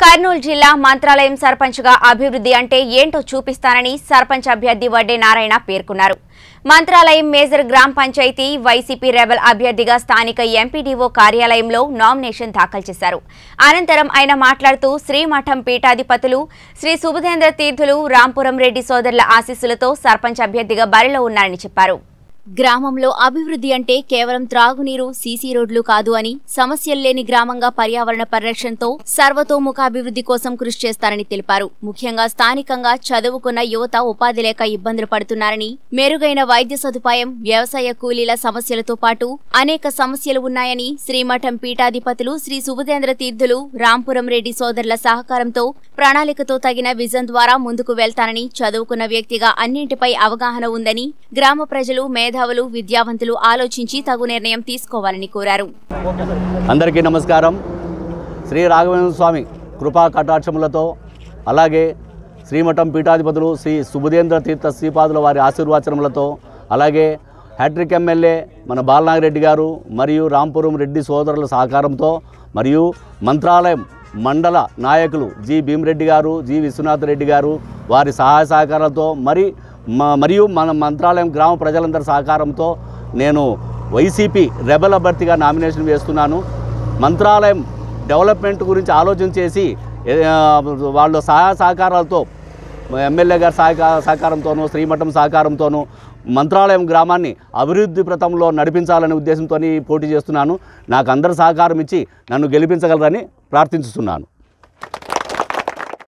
కర్నూలు జిల్లా మంత్రాలయం సర్పంచ్గా అభివృద్ధి అంటే ఏంటో చూపిస్తానని సర్పంచ్ అభ్యర్థి వడ్డే నారాయణ పేర్కొన్నారు మంత్రాలయం మేజర్ గ్రామ పంచాయతీ వైసీపీ రెబల్ అభ్యర్థిగా స్థానిక ఎంపీడీఓ కార్యాలయంలో నామినేషన్ దాఖలు చేశారు అనంతరం ఆయన మాట్లాడుతూ శ్రీమఠం పీఠాధిపతులు శ్రీ సుబుధేంద్ర తీర్థులు రాంపురం రెడ్డి సోదరుల ఆశీస్సులతో సర్పంచ్ అభ్యర్థిగా బరిలో ఉన్నారని చెప్పారు గ్రామంలో అభివృద్ధి అంటే కేవలం త్రాగునీరు సీసీ రోడ్లు కాదు అని సమస్యలు లేని గ్రామంగా పర్యావరణ పరిరక్షణతో సర్వతోముఖాభివృద్ధి కోసం కృషి చేస్తారని తెలిపారు ముఖ్యంగా స్థానికంగా చదువుకున్న యువత ఉపాధి లేక ఇబ్బందులు పడుతున్నారని మెరుగైన వైద్య సదుపాయం వ్యవసాయ కూలీల సమస్యలతో పాటు అనేక సమస్యలు ఉన్నాయని శ్రీమఠం పీఠాధిపతులు శ్రీ సుబుధేంద్ర తీర్థులు రాంపురం రెడ్డి సోదరుల సహకారంతో ప్రణాళికతో తగిన విజన్ ద్వారా ముందుకు వెళ్తానని చదువుకున్న వ్యక్తిగా అన్నింటిపై అవగాహన ఉందని గ్రామ ప్రజలు మేధావులు విద్యావంతులు ఆలోచించి తగు నిర్ణయం తీసుకోవాలని కోరారు అందరికీ నమస్కారం శ్రీ రాఘవేంద్ర స్వామి కృపా కటాక్షములతో అలాగే శ్రీమఠం పీఠాధిపతులు శ్రీ సుబుధేంద్ర తీర్థ శ్రీపాదుల వారి ఆశీర్వచనములతో అలాగే హ్యాట్రిక్ ఎమ్మెల్యే మన బాలనాగిరెడ్డి గారు మరియు రాంపురం రెడ్డి సోదరుల సహకారంతో మరియు మంత్రాలయం మండల నాయకులు జి భీమిరెడ్డి గారు జి విశ్వనాథ్ రెడ్డి గారు వారి సహాయ సహకారాలతో మరి మ- మరియు మన మంత్రాలయం గ్రామ ప్రజలందరి సహకారంతో నేను వైసీపీ రెబల్ అభ్యర్థిగా నామినేషన్ వేస్తున్నాను మంత్రాలయం డెవలప్మెంట్ గురించి ఆలోచన చేసి ఏ, ఆ, వాళ్ళ సహాయ సహకారాలతో ఎమ్మెల్యే గారి సహకా సహకారంతోనూ శ్రీమఠం సహకారంతోనూ మంత్రాలయం గ్రామాన్ని అభివృద్ధి ప్రతంలో నడిపించాలనే ఉద్దేశంతో పోటీ చేస్తున్నాను నాకు అందరు సహకారం ఇచ్చి నన్ను గెలిపించగలరని ప్రార్థించుతున్నాను